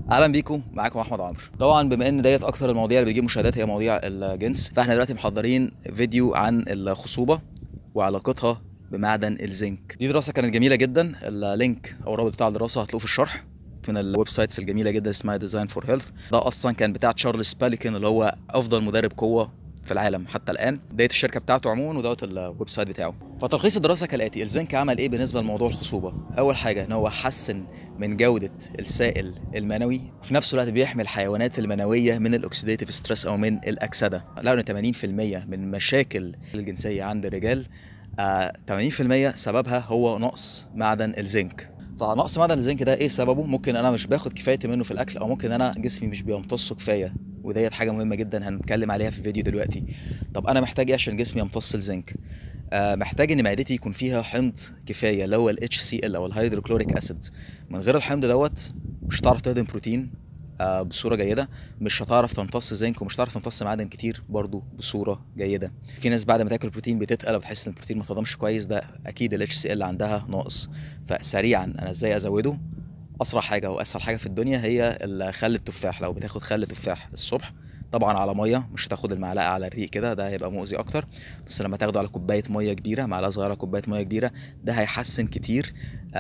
اهلا بيكم معاكم احمد عمرو طبعا بما ان ديت اكتر المواضيع اللي بتجيب مشاهدات هي مواضيع الجنس فاحنا دلوقتي محضرين فيديو عن الخصوبه وعلاقتها بمعدن الزنك دي دراسه كانت جميله جدا اللينك او الرابط بتاع الدراسه هتلاقوه في الشرح من الويب سايتس الجميله جدا اسمها ديزاين فور هيلث ده اصلا كان بتاع تشارلز باليكن اللي هو افضل مدرب قوه في العالم حتى الان ديت الشركه بتاعته عموما ودوت الويب سايت بتاعه فتلخيص الدراسه كالاتي الزنك عمل ايه بالنسبه لموضوع الخصوبه اول حاجه ان هو حسن من جوده السائل المنوي وفي نفس الوقت بيحمي الحيوانات المنويه من الاكسيديتيف ستريس او من الاكسده لقوا ان 80% من مشاكل الجنسيه عند الرجال آه 80% سببها هو نقص معدن الزنك فنقص معدن الزنك ده ايه سببه ممكن انا مش باخد كفايتي منه في الاكل او ممكن انا جسمي مش بيمتصه كفايه وديت حاجه مهمه جدا هنتكلم عليها في الفيديو دلوقتي طب انا محتاج ايه عشان جسمي يمتص الزنك آه محتاج ان معدتي يكون فيها حمض كفايه اللي هو ال HCl او الهيدروكلوريك اسيد من غير الحمض دوت مش هتعرف تهضم بروتين آه بصوره جيده مش هتعرف تمتص زنك ومش هتعرف تمتص معادن كتير برضو بصوره جيده في ناس بعد ما تاكل بروتين بتتقل وبتحس ان البروتين ما تهضمش كويس ده اكيد ال HCl عندها ناقص فسريعا انا ازاي ازوده اسرع حاجه واسهل حاجه في الدنيا هي خل التفاح لو بتاخد خل تفاح الصبح طبعا على ميه مش هتاخد المعلقه على الريق كده ده هيبقى مؤذي اكتر بس لما تاخده على كوبايه ميه كبيره معلقه صغيره كوبايه ميه كبيره ده هيحسن كتير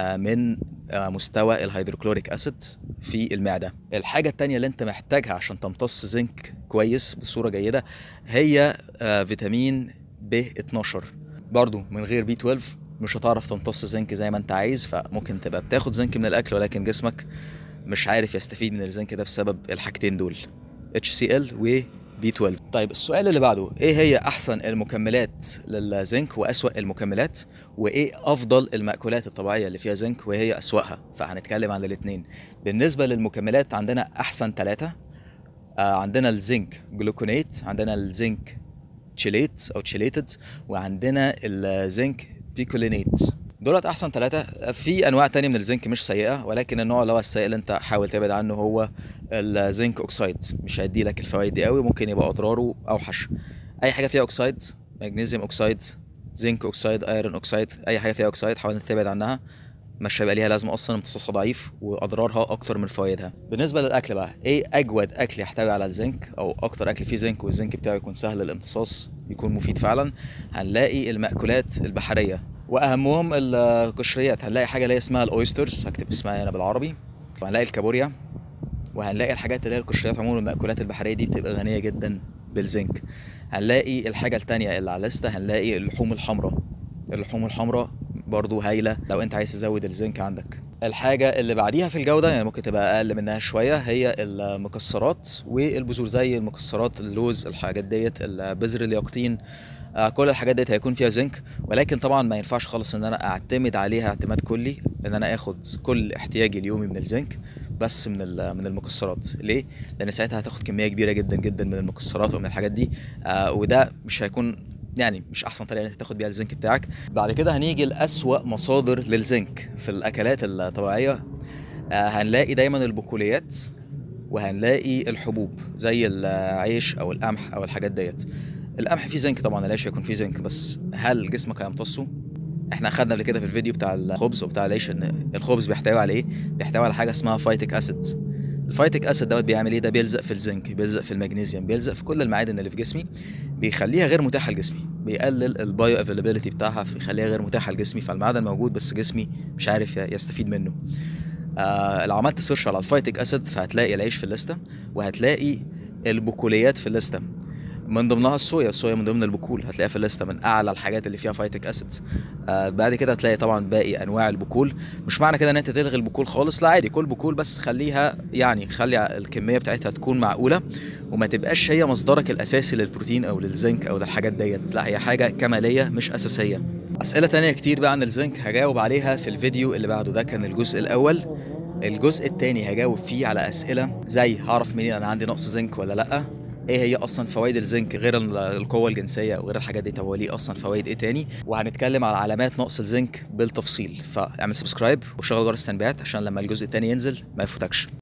من مستوى الهيدروكلوريك اسيد في المعده الحاجه التانية اللي انت محتاجها عشان تمتص زنك كويس بصوره جيده هي فيتامين ب 12 برضو من غير بي 12 مش هتعرف تمتص زنك زي ما انت عايز فممكن تبقى بتاخد زنك من الاكل ولكن جسمك مش عارف يستفيد من الزنك ده بسبب الحاجتين دول HCl و B12 طيب السؤال اللي بعده ايه هي احسن المكملات للزنك واسوأ المكملات وايه افضل المأكولات الطبيعية اللي فيها زنك وهي اسوأها فهنتكلم عن الاثنين بالنسبة للمكملات عندنا احسن ثلاثة آه عندنا الزنك جلوكونيت عندنا الزنك تشيليت او تشيليتد وعندنا الزنك بيكولينيت دولت احسن ثلاثة في انواع تانية من الزنك مش سيئة ولكن النوع اللي هو السيء اللي انت حاول تبعد عنه هو الزنك اوكسايد مش هيدي لك الفوائد دي قوي ممكن يبقى اضراره اوحش اي حاجة فيها اوكسايد مغنيسيوم اوكسايد زنك اوكسايد ايرون اوكسايد اي حاجة فيها اوكسايد حاول تبعد عنها مش هيبقى ليها لازمه اصلا امتصاصها ضعيف واضرارها اكتر من فوائدها بالنسبه للاكل بقى ايه اجود اكل يحتوي على الزنك او اكتر اكل فيه زنك والزنك بتاعه يكون سهل الامتصاص يكون مفيد فعلا هنلاقي المأكولات البحريه واهمهم القشريات هنلاقي حاجه اللي هي اسمها الاويسترز هكتب اسمها هنا بالعربي وهنلاقي الكابوريا وهنلاقي الحاجات اللي هي القشريات عموما المأكولات البحريه دي بتبقى غنيه جدا بالزنك هنلاقي الحاجه التانية اللي على الليسته هنلاقي اللحوم الحمراء اللحوم الحمراء برضو هايله لو انت عايز تزود الزنك عندك الحاجة اللي بعديها في الجودة يعني ممكن تبقى أقل منها شوية هي المكسرات والبذور زي المكسرات اللوز الحاجات ديت البذر اليقطين آه كل الحاجات ديت هيكون فيها زنك ولكن طبعا ما ينفعش خالص ان انا اعتمد عليها اعتماد كلي ان انا اخد كل احتياجي اليومي من الزنك بس من من المكسرات ليه لان ساعتها هتاخد كميه كبيره جدا جدا من المكسرات ومن الحاجات دي آه وده مش هيكون يعني مش احسن طريقه ان انت تاخد بيها الزنك بتاعك بعد كده هنيجي لاسوا مصادر للزنك في الاكلات الطبيعيه آه هنلاقي دايما البقوليات وهنلاقي الحبوب زي العيش او القمح او الحاجات ديت القمح فيه زنك طبعا العيش هيكون فيه زنك بس هل جسمك هيمتصه احنا اخدنا قبل كده في الفيديو بتاع الخبز وبتاع العيش ان الخبز بيحتوي على ايه بيحتوي على حاجه اسمها فايتيك اسيد الفايتيك اسيد دوت بيعمل ايه ده بيلزق في الزنك بيلزق في المغنيسيوم بيلزق في كل المعادن اللي في جسمي بيخليها غير متاحه لجسمي بيقلل البايو افيلابيلتي بتاعها فيخليها غير متاحه لجسمي فالمعدن موجود بس جسمي مش عارف يستفيد منه آه لو عملت سيرش على الفايتيك اسيد فهتلاقي العيش في الليسته وهتلاقي البقوليات في الليسته من ضمنها الصويا الصويا من ضمن البقول هتلاقيها في الليسته من اعلى الحاجات اللي فيها فايتك اسيد آه بعد كده هتلاقي طبعا باقي انواع البقول مش معنى كده ان انت تلغي البقول خالص لا عادي كل بقول بس خليها يعني خلي الكميه بتاعتها تكون معقوله وما تبقاش هي مصدرك الاساسي للبروتين او للزنك او للحاجات ديت لا هي حاجه كماليه مش اساسيه اسئله تانية كتير بقى عن الزنك هجاوب عليها في الفيديو اللي بعده ده كان الجزء الاول الجزء التاني هجاوب فيه على اسئله زي هعرف منين انا عندي نقص زنك ولا لا ايه هي اصلا فوائد الزنك غير القوه الجنسيه او غير الحاجات دي طب هو ليه اصلا فوائد ايه تاني وهنتكلم على علامات نقص الزنك بالتفصيل فاعمل سبسكرايب وشغل جرس التنبيهات عشان لما الجزء التاني ينزل ما يفوتكش